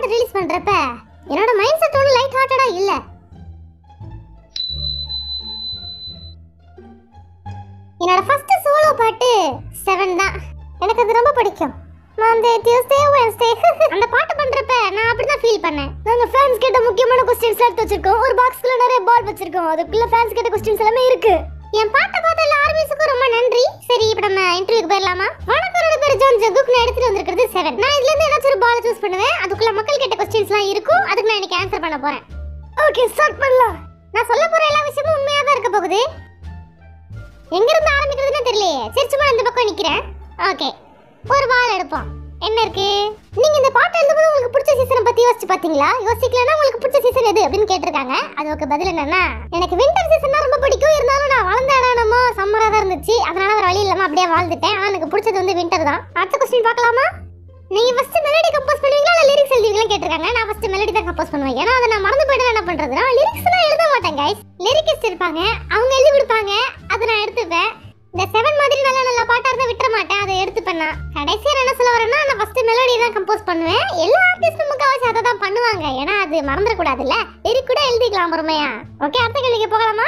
பாட்டு ரிலீஸ் பண்றப்ப என்னோட மைண்ட் செட் ஒன்றும் லைட் ஹார்ட்டடா இல்ல என்னோட ஃபர்ஸ்ட் சோலோ பாட்டு செவன் தான் எனக்கு அது ரொம்ப பிடிக்கும் மண்டே டியூஸ்டே வென்ஸ்டே அந்த பாட்டு பண்றப்ப நான் அப்படிதான் ஃபீல் பண்ணேன் நாங்க ஃபேன்ஸ் கிட்ட முக்கியமான கொஸ்டின்ஸ் எடுத்து வச்சிருக்கோம் ஒரு பாக்ஸ்க்குள்ள நிறைய பால் வச்சிருக்கோம் அதுக்குள்ள ஃபேன்ஸ் கிட்ட கொஸ்டின்ஸ் எல்லாமே இருக்கு என் பாட்டை பார்த்த எல்லா ஆர்மிஸுக்கும் ரொம்ப நன்றி சரி இப்போ நம்ம இன்டர்வியூக்கு போயிடலாமா வணக்கம் என்னோட பேர் ஜான் ஜகுக் நான் எடுத்துட்டு வந்திருக்கிறது செவன் நான் இதுல இருந்து ஏதாச்சும் ஒரு பால் சூஸ் பண்ணுவேன் அதுக்குள்ள மக்கள் கிட்ட கொஸ்டின்ஸ்லாம் இருக்கும் அதுக்கு நான் இன்னைக்கு ஆன்சர் பண்ண போறேன் ஓகே ஸ்டார்ட் பண்ணலாம் நான் சொல்ல போற எல்லா விஷயமும் உண்மையா தான் இருக்க போகுது எங்க இருந்து ஆரம்பிக்கிறதுன்னு தெரியலையே சரி சும்மா இந்த பக்கம் நிக்கிறேன் ஓகே ஒரு வால் எடுப்போம் என்ன இருக்கு நீங்க இந்த பாட்டு எழுதும்போது உங்களுக்கு பிடிச்ச சீசனை பத்தி யோசிச்சு பாத்தீங்களா யோசிக்கலன்னா உங்களுக்கு பிடிச்ச சீசன் எது அப்படின்னு கேட்டிருக்காங்க அதுக்கு பதில் என்னன்னா எனக்கு வின்டர் சீசன் தான் ரொம்ப பிடிக்கும் இருந்தாலும் நான் வளர்ந்த இடம் என்னமோ சம்மரா தான் இருந்துச்சு அதனால வேற வழி இல்லாம அப்படியே வாழ்ந்துட்டேன் ஆனா எனக்கு பிடிச்சது வந்து வின்டர் தான் அடுத்த கொஸ்டின் பார்க்கலாமா நீங்க ஃபர்ஸ்ட் மெலடி கம்போஸ் பண்ணுவீங்களா இல்ல லிரிக்ஸ் எழுதுவீங்களா கேட்டிருக்காங்க நான் ஃபர்ஸ்ட் மெலடி தான் கம்போஸ் பண்ணுவேன் ஏன்னா அதை நான் மறந்து போயிட்டு என்ன பண்றதுனா லிரிக்ஸ்லாம் எழுத மாட்டேன் கைஸ் லிரிக்ஸ் இருப்பாங்க அவங்க எழுதி கொடுப்பாங்க அதை நான் எடுத்துப்பேன் இந்த செவன் மாதிரி நல்ல நல்ல பாட்டா இருந்தா விட்டுற மாட்டேன் அதை எடுத்துப்பேன் நான் கடைசியா நான் என்ன சொல்ல வரேன்னா நான் ஃபர்ஸ்ட் மெலடி தான் கம்போஸ் பண்ணுவேன் எல்லா ஆர்டிஸ்டும் முக்காவாசி அதை தான் பண்ணுவாங்க ஏன்னா அது மறந்துடக்கூடாதுல்ல லிரிக் கூட எழுதிக்கலாம் பொறுமையா ஓகே அடுத்த கேள்விக்கு போகலாமா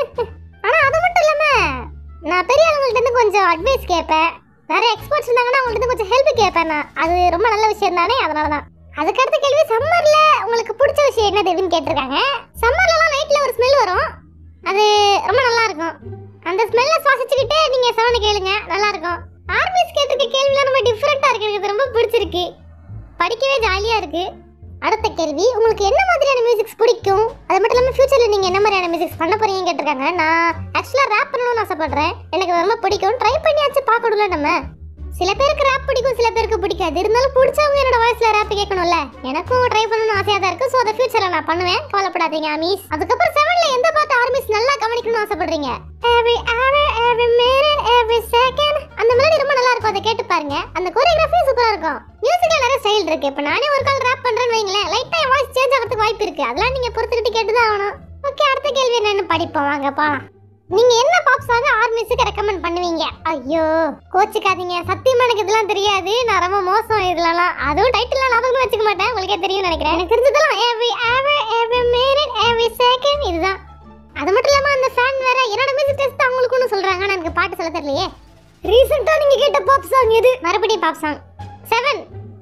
ஆனா அது மட்டும் இல்லாம நான் பெரிய ஆளுங்கள்ட்ட இருந்து கொஞ்சம் அட்வைஸ் கேட்பேன் நிறைய எக்ஸ்பர்ட்ஸ் இருந்தாங்கன்னா அவங்கள்ட்ட இருந்து கொஞ்சம் ஹெல்ப் கேட்பேன் நான் அது ரொம்ப நல்ல விஷயம் தானே அதனால தான் அதுக்கு அடுத்த கேள்வி சம்மர்ல உங்களுக்கு பிடிச்ச விஷயம் என்னது அப்படின்னு கேட்டிருக்காங்க சம்மர்லலாம் நைட்ல ஒரு ஸ்மெல் வரும் அது ரொம்ப நல்லா இருக்கும் அந்த ஸ்மெல்லை சுவாசிச்சுக்கிட்டே நீங்க சவுண்ட் கேளுங்க நல்லா இருக்கும் ஆர்மிஸ் கேட்டிருக்க கேள்விலாம் ரொம்ப டிஃப்ரெண்டா இருக்கு எனக்கு இது ரொம்ப பிடிச்சிருக்கு படிக்கவே ஜாலியா இருக்கு அடுத்த கேள்வி உங்களுக்கு என்ன மாதிரியான மியூசிக்ஸ் பிடிக்கும் அது மட்டும் இல்லாமல் ஃபியூச்சரில் நீங்கள் என்ன மாதிரியான மியூசிக்ஸ் பண்ண போறீங்கன்னு கேட்டிருக்காங்க நான் ஆக்சுவலாக ரேப் பண்ணணும்னு ஆசைப்படுறேன் எனக்கு அது ரொம்ப பிடிக்கும் ட்ரை பண்ணியாச்சும் பார்க்கணும்ல நம்ம சில பேருக்கு ரேப் பிடிக்கும் சில பேருக்கு பிடிக்காது இருந்தாலும் பிடிச்சவங்க என்னோட வாய்ஸ்ல ரேப் கேட்கணும்ல எனக்கும் ட்ரை பண்ணணும்னு ஆசையா தான் இருக்கு ஸோ அதை ஃபியூச்சர்ல நான் பண்ணுவேன் கவலைப்படாதீங்க ஆமீஸ் அதுக்கப்புறம் செவன்ல எந்த பாட்டு ஆர்மிஸ் நல்லா கவனிக்கணும்னு ஆசைப்படுறீங்க every hour every minute every second அந்த மெலடி ரொம்ப நல்லா இருக்கும் அதை கேட்டு பாருங்க அந்த கோரியோகிராஃபி சூப்பரா இருக்கும் மியூசிக்ல நிறைய ஸ்டைல் இருக்கு இப்போ நானே ஒரு கால் ரேப் பண்றேன்னு வைங்களேன் லைட்டா என் வாய்ஸ் சேஞ்ச் ஆகிறதுக்கு வாய்ப்பு இருக்கு அதெல்லாம் நீங்க பொறுத்துக்கிட்டு கேட்டு தான் ஆகணும் ஓகே அடுத்த கேள்வி என்னன்னு படிப்போம் வாங்கப்பா நீங்க என்ன பாப் சாங் ஆர்மிஸுக்கு ரெக்கமெண்ட் பண்ணுவீங்க ஐயோ கோச்சுக்காதீங்க சத்தியமா எனக்கு இதெல்லாம் தெரியாது நான் ரொம்ப மோசம் இதுலலாம் அதுவும் டைட்டில்லாம் ஞாபகம் வச்சுக்க மாட்டேன் உங்களுக்கே தெரியும் நினைக்கிறேன் எனக்கு தெரிஞ்சதெல்லாம் every hour every minute every second இதுதான் அது மட்டும் இல்லாம அந்த ஃபேன் வேற என்னோட மியூசிக் டெஸ்ட் அவங்களுக்குன்னு சொல்றாங்க ஆனா எனக்கு பாட்டு சொல்ல தெரியலையே ரீசெண்டா நீங்க கேட்ட பாப் சாங் எது மறுபடியும் pop song seven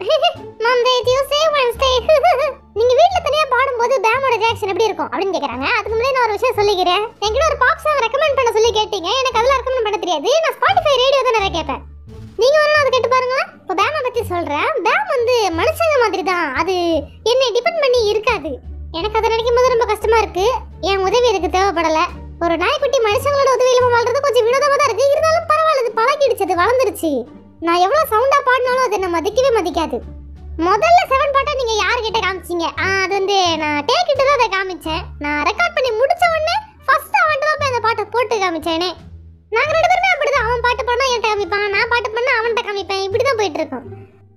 Monday Tuesday Wednesday நீங்க வீட்ல தனியா பாடும்போது பேமோட ரியாக்ஷன் எப்படி இருக்கும் அப்படின்னு கேக்குறாங்க அதுக்கு முன்னாடி நான் ஒரு விஷயம் சொல்லிக்கிறேன் என்கிட்ட ஒரு பாப் சாங் ரெக்கமெண்ட் பண்ண சொல்லி கேட்டீங்க எனக்கு அதெல்லாம் ரெக்கமெண்ட் பண்ண தெரியாது நான் ஸ்பாட்டிஃபை ரேடியோ தான் நிறைய கேட்பேன் நீங்க வேணா அதை கேட்டு பாருங்க இப்போ பேமை பத்தி சொல்றேன் பேம் வந்து மனுஷங்க மாதிரி தான் அது என்னை டிபெண்ட் பண்ணி இருக்காது எனக்கு அதை நினைக்கும் போது ரொம்ப கஷ்டமா இருக்கு என் உதவி அதுக்கு தேவைப்படல ஒரு நாய்க்குட்டி மனுஷங்களோட உதவி இல்லாம வாழ்றது கொஞ்சம் வினோதமா தான் இருக்கு இருந்தாலும் பரவாயில்ல இது பழகிடுச்சு அது வளர்ந்துருச்சு நான் எவ்வளவு சவுண்டா பாடினாலும் அது என்ன மதிக்கவே மதிக்காது முதல்ல செவன் பாட்டை நீங்க யார்கிட்ட காமிச்சீங்க ஆ, அது வந்து நான் டேக் கிட்ட தான் அதை காமிச்சேன் நான் ரெக்கார்ட் பண்ணி முடிச்ச உடனே ஃபர்ஸ்ட் அவன்கிட்ட தான் போய் அந்த பாட்டை போட்டு காமிச்சேனே நாங்க ரெண்டு பேருமே அப்படிதான் அவன் பாட்டு பண்ணா என்கிட்ட காமிப்பான் நான் பாட்டு பண்ணா அவன்கிட்ட காமிப்பேன் இப்படி தான் போயிட்டு இருக்கோம்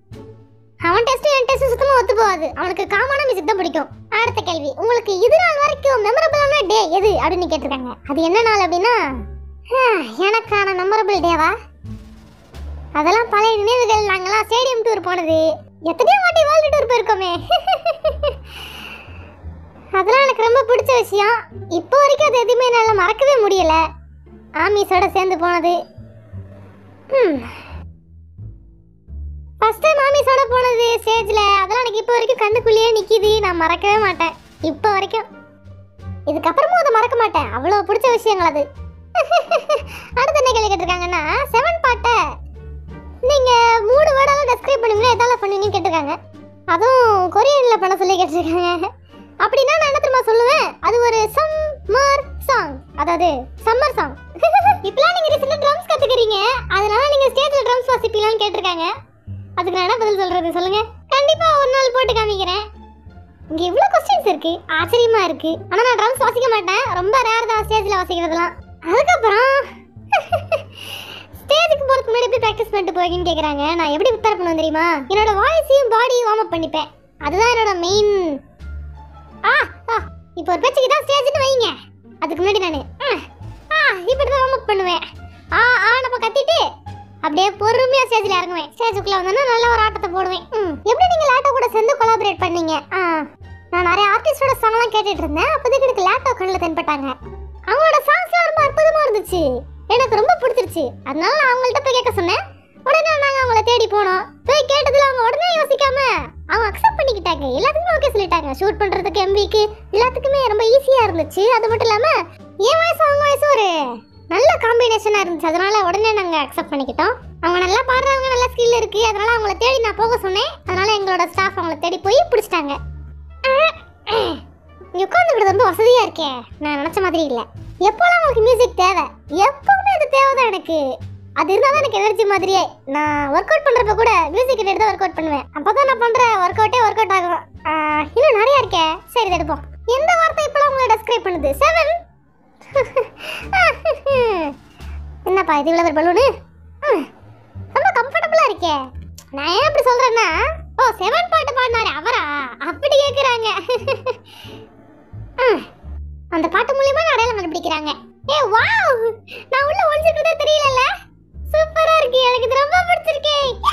அவன் டெஸ்ட் என் டெஸ்ட் சுத்தமா ஒத்து போகாது அவனுக்கு காமனா மியூசிக் தான் பிடிக்கும் அடுத்த கேள்வி உங்களுக்கு இது நாள் வரைக்கும் மெமரபிளான டே எது அப்படின்னு கேட்டிருக்காங்க அது என்ன நாள் அப்படின்னா ஹம், எனக்கான மெமரபிள் டேவா அதெல்லாம் பழைய நினைவுகள் நாங்கெல்லாம் ஸ்டேடியம் டூர் போனது எத்தனையோ வாட்டி வேர்ல்டு டூர் போயிருக்கோமே அதெல்லாம் எனக்கு ரொம்ப பிடிச்ச விஷயம் இப்போ வரைக்கும் அது எதுவுமே என்னால் மறக்கவே முடியல ஆமீஸோட சேர்ந்து போனது ம் ஃபர்ஸ்ட் டைம் ஆமீஸோட போனது ஸ்டேஜில் அதெல்லாம் எனக்கு இப்போ வரைக்கும் கண்ணுக்குள்ளேயே நிற்கிது நான் மறக்கவே மாட்டேன் இப்போ வரைக்கும் இதுக்கப்புறமும் அதை மறக்க மாட்டேன் அவ்வளோ பிடிச்ச விஷயங்கள் அது அடுத்த என்ன கேள்வி கேட்டிருக்காங்கன்னா செவன் பாட்டை நீங்க மூணு வேர்டால டெஸ்கிரைப் பண்ணுவீங்க எதால பண்ணுவீங்கன்னு கேட்டிருக்காங்க அதுவும் கொரியன்ல பண்ண சொல்லி கேட்டிருக்காங்க அப்படின்னா நான் என்ன தெரியுமா சொல்லுவேன் அது ஒரு சம்மர் சாங் அதாவது சம்மர் சாங் இப்பலாம் நீங்க ரீசெண்டா ட்ரம்ஸ் கத்துக்கிறீங்க அதனால நீங்க ஸ்டேஜ்ல ட்ரம்ஸ் வாசிப்பீங்களான்னு கேட்டிருக்காங்க அதுக்கு நான் என்ன பதில் சொல்றது சொல்லுங்க கண்டிப்பா ஒரு நாள் போட்டு காமிக்கிறேன் இங்க இவ்வளவு கொஸ்டின்ஸ் இருக்கு ஆச்சரியமா இருக்கு ஆனா நான் ட்ரம்ஸ் வாசிக்க மாட்டேன் ரொம்ப ரேர் தான் ஸ்டேஜ்ல வாசிக்கிறதுலாம் அதுக்கப்புறம் ஸ்டேஜுக்கு போறதுக்கு முன்னாடி எப்படி ப்ராக்டிஸ் பண்ணிட்டு போவீங்கன்னு கேக்குறாங்க நான் எப்படி ப்ரிப்பேர் பண்ணுவேன் தெரியுமா என்னோட வாய்ஸையும் பாடியும் வார்ம் அப் பண்ணிப்பேன் அதுதான் என்னோட மெயின் ஆ ஆ இப்போ ஒரு பேச்சுக்கு தான் ஸ்டேஜ்னு வைங்க அதுக்கு முன்னாடி நான் ஆ இப்படி தான் வார்ம் அப் பண்ணுவேன் ஆ ஆ நம்ம கத்திட்டு அப்படி அப்படியே பொறுமையா ஸ்டேஜ்ல இறங்குவேன் ஸ்டேஜுக்குள்ள வந்தோன்னா நல்ல ஒரு ஆட்டத்தை போடுவேன் ம். எப்படி நீங்க லேட்டோ கூட சேர்ந்து கொலாபரேட் பண்ணீங்க ஆ, நான் நிறைய ஆர்டிஸ்டோட சாங்லாம் கேட்டுட்டு இருந்தேன் அப்போதைக்கு எனக்கு லேட்டோ கண்ணில் தென்பட்டாங்க அவங்களோட சாங்ஸ்லாம் ரொம்ப அற்புதமா இருந்துச்சு எனக்கு ரொம்ப பிடிச்சிருச்சு அதனால நான் அவங்கள்ட்ட போய் கேட்க சொன்னேன் உடனே நாங்க அவங்கள தேடி போனோம் போய் கேட்டதுல அவங்க உடனே யோசிக்காம அவங்க அக்செப்ட் பண்ணிக்கிட்டாங்க எல்லாத்துக்குமே ஓகே சொல்லிட்டாங்க ஷூட் பண்றதுக்கு எம்பிக்கு எல்லாத்துக்குமே ரொம்ப ஈஸியா இருந்துச்சு அது மட்டும் இல்லாம என் வயசு அவங்க வயசு ஒரு நல்ல காம்பினேஷனா இருந்துச்சு அதனால உடனே நாங்க அக்செப்ட் பண்ணிக்கிட்டோம் அவங்க நல்லா பாடுறவங்க நல்ல ஸ்கில் இருக்கு அதனால அவங்கள தேடி நான் போக சொன்னேன் அதனால எங்களோட ஸ்டாஃப் அவங்கள தேடி போய் பிடிச்சிட்டாங்க இங்க உட்காந்துக்கிறது ரொம்ப வசதியா இருக்கே நான் நினைச்ச மாதிரி இல்ல எப்போலாம் உங்களுக்கு மியூசிக் தேவை எப்பவுமே அது தேவைதான் எனக்கு அது இருந்தால் தான் எனக்கு எனர்ஜி மாதிரியே நான் ஒர்க் அவுட் பண்றப்ப கூட மியூசிக் கேட்டு தான் ஒர்க் அவுட் பண்ணுவேன் அப்பதான் நான் பண்ற ஒர்க் அவுட்டே ஒர்க் அவுட் ஆகும் ஆஹ், இன்னும் நிறைய இருக்கே சரி இதை எடுப்போம் எந்த வார்த்தை இப்பெல்லாம் உங்களை டெஸ்கிரைப் பண்ணுது செவன் என்னப்பா இது இவ்வளவு ஒரு பலூனு ரொம்ப கம்ஃபர்டபுளா இருக்கே நான் ஏன் அப்படி சொல்றேன்னா ஓ செவன் பாட்டு பாடினாரு அவரா அப்படி கேக்குறாங்க ம், அந்த பாட்டு மூலியமா நான் அடையாளம் கண்டுபிடிக்கிறாங்க ஏ வாவ் நான் உள்ள ஒளிஞ்சிட்டு தெரியலல்ல சூப்பரா இருக்கு எனக்கு இது ரொம்ப பிடிச்சிருக்கு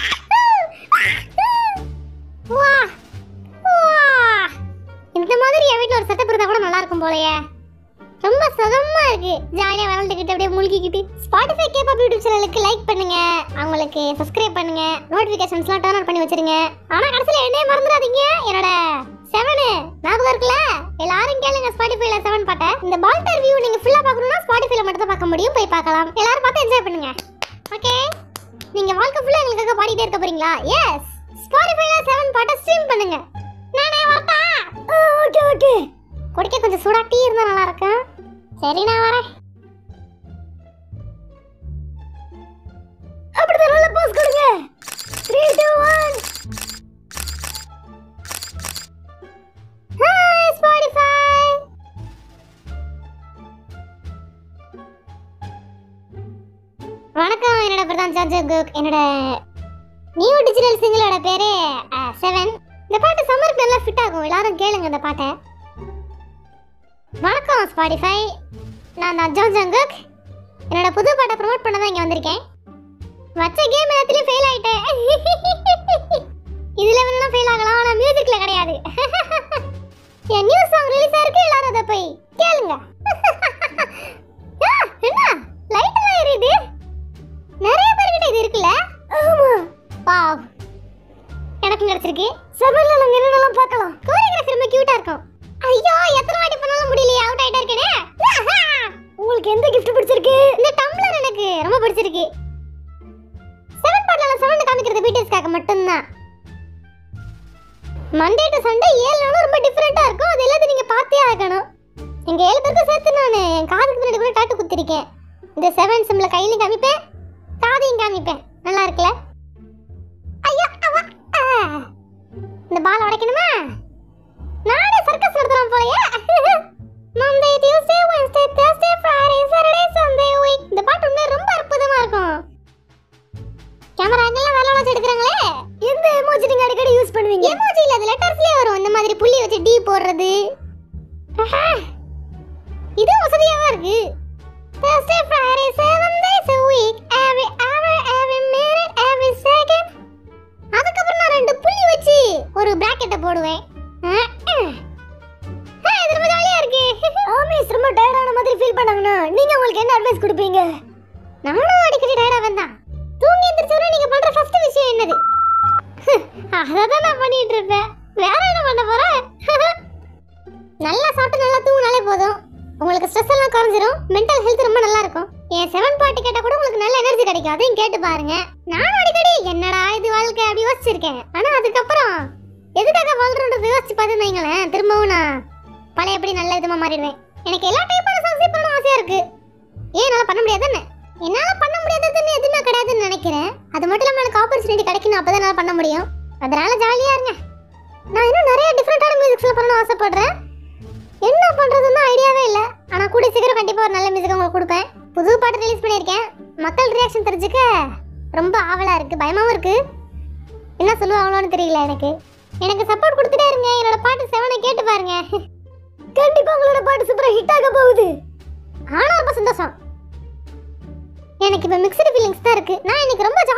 வா வா இந்த மாதிரி என் வீட்ல ஒரு செட்டப் இருந்தா கூட நல்லா இருக்கும் போலயே ரொம்ப சுகமா இருக்கு ஜாலியா விளாண்டுக்கிட்டு அப்படியே முழுகிக்கிட்டு ஸ்பாட்டிஃபை கேபாப் யூடியூப் சேனலுக்கு லைக் பண்ணுங்க அவங்களுக்கு சப்ஸ்கிரைப் பண்ணுங்க நோட்டிஃபிகேஷன்ஸ்லாம் டர்ன் ஆன் பண்ணி வச்சிருங்க ஆனா கடைசியில என்னைய மறந்துடாதீங்க என்னோட செவனு ஞாபகம் இருக்குல்ல எல்லாரும் கேளுங்க ஸ்பாட்டிஃபைல செவன் பாட்டை இந்த பால்டர் வியூ நீங்க ஃபுல்லா பார்க்கணும்னா ஸ்பாட்டிஃபைல மட்டும் தான் பார்க்க முடியும் போய் பார்க்கலாம் எல்லாரும் பார்த்து என்ஜாய் பண்ணுங்க ஓகே நீங்க வாழ்க்கை ஃபுல்லா எங்களுக்காக பாடிட்டே இருக்க போறீங்களா எஸ் ஸ்பாட்டிஃபைல செவன் பாட்டை ஸ்ட்ரீம் பண்ணுங்க நானே வரட்டா ஓகே ஓகே குடிக்க கொஞ்சம் சூடா டீ இருந்தா நல்லா இருக்கும் சரி நான் வரேன் அப்படிதான் நல்ல போஸ் கொடுங்க 3 2 1 ஹாய் ஸ்பாட்டிஃபை வணக்கம் என்னோட பிரதான் சார்ஜ் குக் என்னோட நியூ டிஜிட்டல் சிங்கிளோட பேரு செவன் இந்த பாட்டு சம்மருக்கு நல்லா ஃபிட் ஆகும் எல்லாரும் கேளுங்க இந்த பாட்டை வணக்கம் ஸ்பாட்டிஃபை நான் தான் ஜோன் ஜங்குக் என்னோட புது பாட்டை ப்ரோமோட் பண்ண தான் இங்கே வந்திருக்கேன் வச்ச கேம் எல்லாத்துலயும் ஃபெயில் ஆயிட்டேன் இதுல வேணா ஃபெயில் ஆகலாம் ஆனா மியூசிக்ல கிடையாது என் நியூ சாங் ரிலீஸ் ஆயிருக்கு எல்லாரும் அதை போய் கேளுங்க ஆ, என்ன லைட் எல்லாம் எரியுது நிறைய பேர்கிட்ட இது இருக்குல்ல ஆமா வாவ் எனக்கும் கிடைச்சிருக்கு செவன்ல நாங்க என்னென்னலாம் பார்க்கலாம் கோரியோகிராஃபி ரொம்ப கியூட்டா இருக்கும் ஐயோ எத்தனை வாட்டி பண்ணாலும் முடியலையே அவுட் ஆயிட்டா இருக்கேனே உங்களுக்கு எந்த கிஃப்ட் பிடிச்சிருக்கு இந்த டம்ளர் எனக்கு ரொம்ப பிடிச்சிருக்கு செவன் பாட்டில் சவுண்ட் காமிக்கிறது பிடிஎஸ்க்காக மட்டும்தான் மண்டே டு சண்டே ஏழு நாளும் ரொம்ப டிஃப்ரெண்டா இருக்கும் அது எல்லாத்தையும் நீங்க பார்த்தே ஆகணும் எங்க ஏழு பேருக்கும் சேர்த்து நான் என் காதுக்கு பின்னாடி கூட டாட்டு குத்திருக்கேன் இந்த செவன் சிம்ல கையிலையும் காமிப்பேன் காதையும் காமிப்பேன் நல்லா இருக்குல்ல ஐயா அவா ஆ. இந்த பால் உடைக்கணுமா நானே சர்க்கஸ் நடத்தலாம் போலயே Monday Tuesday Wednesday Thursday Friday Saturday Sunday week இந்த பாட்டு உண்மையா ரொம்ப அற்புதமா இருக்கும் கேமரா எல்லாம் வேலை வச்சு எடுக்கறாங்களே எந்த எமோஜி நீங்க அடிக்கடி யூஸ் பண்ணுவீங்க எமோஜி இல்ல அது லெட்டர்ஸ்லயே வரும் இந்த மாதிரி புள்ளி வச்சு டி போடுறது ஆஹா. இது வசதியாவா இருக்கு Thursday, Friday, seven days a week, every hour, every minute, every second. அதுக்கப்புறம் நான் ரெண்டு புள்ளி வச்சு ஒரு பிராக்கெட்டை போடுவேன் அஹ், அஹ். ஆ, இது ரொம்ப ஜாலியா இருக்கு ஆமீஸ் ரொம்ப டயர்டான மாதிரி ஃபீல் பண்ணாங்கன்னா நீங்க உங்களுக்கு என்ன அட்வைஸ் கொடுப்பீங்க நானும் அடிக்கடி டயர்டா வந்தான் தூங்கி எந்திரிச்சோட நீங்க பண்ற ஃபர்ஸ்ட் விஷயம் என்னது அதான் நான் பண்ணிட்டு இருப்பேன் வேற என்ன பண்ண போறேன் நல்லா சாப்பிட்டு நல்லா தூங்கினாலே போதும் உங்களுக்கு ஸ்ட்ரெஸ் எல்லாம் குறைஞ்சிரும் மென்டல் ஹெல்த் ரொம்ப நல்லா இருக்கும் என் செவன் பாட்டு கேட்டா கூட உங்களுக்கு நல்ல எனர்ஜி கிடைக்கும் அதையும் கேட்டு பாருங்க நானும் அடிக்கடி என்னடா இது வாழ்க்கை அப்படி யோசிச்சிருக்கேன் ஆனா அதுக்கப்புறம் எதுக்காக வாழ்றோன்றது யோசிச்சு பார்த்துன்னு வைங்களேன் திரும்பவும் நான் பழையபடி நல்ல விதமா மாறிடுவேன் எனக்கு எல்லா டைப்பான சாங்ஸையும் பண்ணணும் ஆசையா இருக்கு ஏன் என்னால பண்ண முடியாதுன்னு என்னால பண்ண முடியாததுன்னு எதுவுமே கிடையாதுன்னு நினைக்கிறேன் அது மட்டும் இல்லாம எனக்கு ஆப்பர்ச்சுனிட்டி கிடைக்கணும் அப்பதான் என்னால பண்ண முடியும் அதனால ஜாலியா இருங்க நான் இன்னும் நிறைய டிஃப்ரெண்டான மியூசிக்ஸ்ல பண்ணணும் ஆசைப்படுறேன் என்ன பண்றதுன்னு ஐடியாவே இல்ல ஆனா கூடிய சீக்கிரம் கண்டிப்பா ஒரு நல்ல மியூசிக் உங்களுக்கு கொடுப்பேன் புது பாட்டு ரிலீஸ் பண்ணியிருக்கேன் மக்கள் ரியாக்ஷன் தெரிஞ்சுக்க ரொம்ப ஆவலா இருக்கு பயமாவும் இருக்கு என்ன சொல்லுவாங்களோன்னு தெரியல எனக்கு எனக்கு சப்போர்ட் கொடுத்துட்டே இருங்க என்னோட பாட்டு செவனை கேட்டு பாருங்க கண்டிப்பா உங்களோட பாட்டு சூப்பரா ஹிட் ஆக போகுது ஆனா ரொம்ப சந்தோஷம் எனக்கு இப்ப மிக்சடு ஃபீலிங்ஸ் தான் இருக்கு நான் இன்னைக்கு ரொம்ப